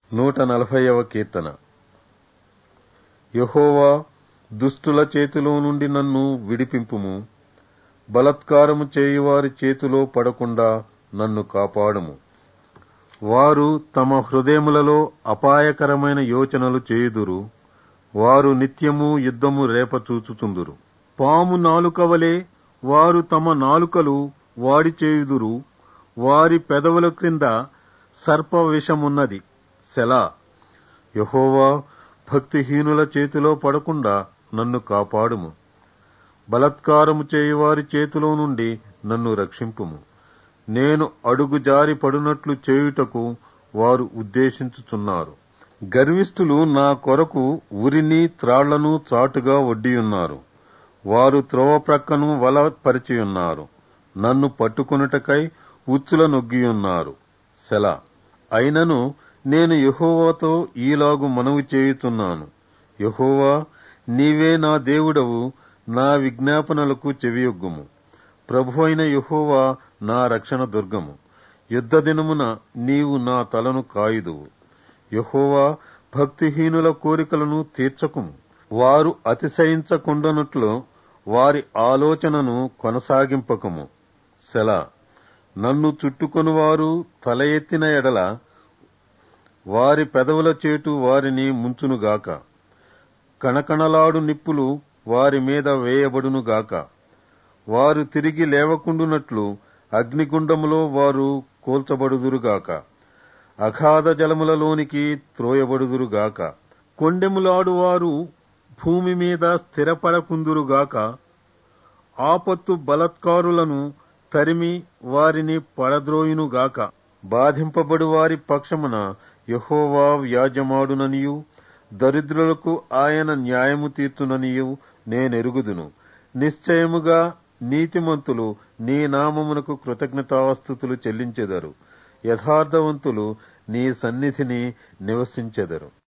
నూట నలభైవ కీర్తన యహోవా దుష్టుల చేతిలో నుండి నన్ను విడిపింపుము బలత్కారము చేయువారి చేతిలో పడకుండా నన్ను కాపాడుము వారు తమ హృదయములలో అపాయకరమైన యోచనలు చేయుదురు వారు నిత్యము యుద్ధము రేపచూచుచుందురు పాము నాలుకవలే వారు తమ నాలుకలు వాడి చేయుదురు వారి పెదవుల క్రింద సర్ప విషమున్నది సెలా యహోవా భక్తిహీనుల చేతిలో పడకుండా నన్ను కాపాడుము బలత్కారము చేయువారి చేతిలో నుండి నన్ను రక్షింపుము నేను అడుగు జారి పడునట్లు చేయుటకు వారు ఉద్దేశించుచున్నారు గర్విష్ఠులు నా కొరకు ఉరిని త్రాళ్లను చాటుగా వడ్డియున్నారు వారు త్రోవ ప్రక్కను వల పరిచియున్నారు నన్ను పట్టుకొనుటకై ఉచ్చుల నొగ్గియున్నారు సెల అయినను నేను యహోవాతో ఈలాగు మనవి చేయుచున్నాను యహోవా నీవే నా దేవుడవు నా విజ్ఞాపనలకు చెవియొగ్గుము ప్రభు అయిన యహోవా నా రక్షణ దుర్గము యుద్ధ దినమున నీవు నా తలను కాయుదువు యహోవా భక్తిహీనుల కోరికలను తీర్చకుము వారు అతిశయించకుండానట్లు వారి ఆలోచనను కొనసాగింపకము సెల నన్ను చుట్టుకొని వారు తల ఎత్తిన ఎడల వారి పెదవుల చేటు వారిని ముంచునుగాక కణకణలాడు నిప్పులు వారి మీద వేయబడునుగాక వారు తిరిగి లేవకుండునట్లు అగ్నిగుండములో వారు కూల్చబడుదురుగాక అగాధ జలములలోనికి త్రోయబడుదురుగాక కొండెములాడు వారు భూమి మీద స్థిరపడకుందురుగాక ఆపత్తు బలత్కారులను తరిమి వారిని పడద్రోయునుగాక బాధింపబడు వారి పక్షమున యహోవా వ్యాజమాడుననియు దరిద్రులకు ఆయన న్యాయము తీర్చుననియు నేనెరుగుదును నిశ్చయముగా నీతిమంతులు నీ నామమునకు కృతజ్ఞతావస్థుతులు చెల్లించెదరు యథార్థవంతులు నీ సన్నిధిని నివసించెదరు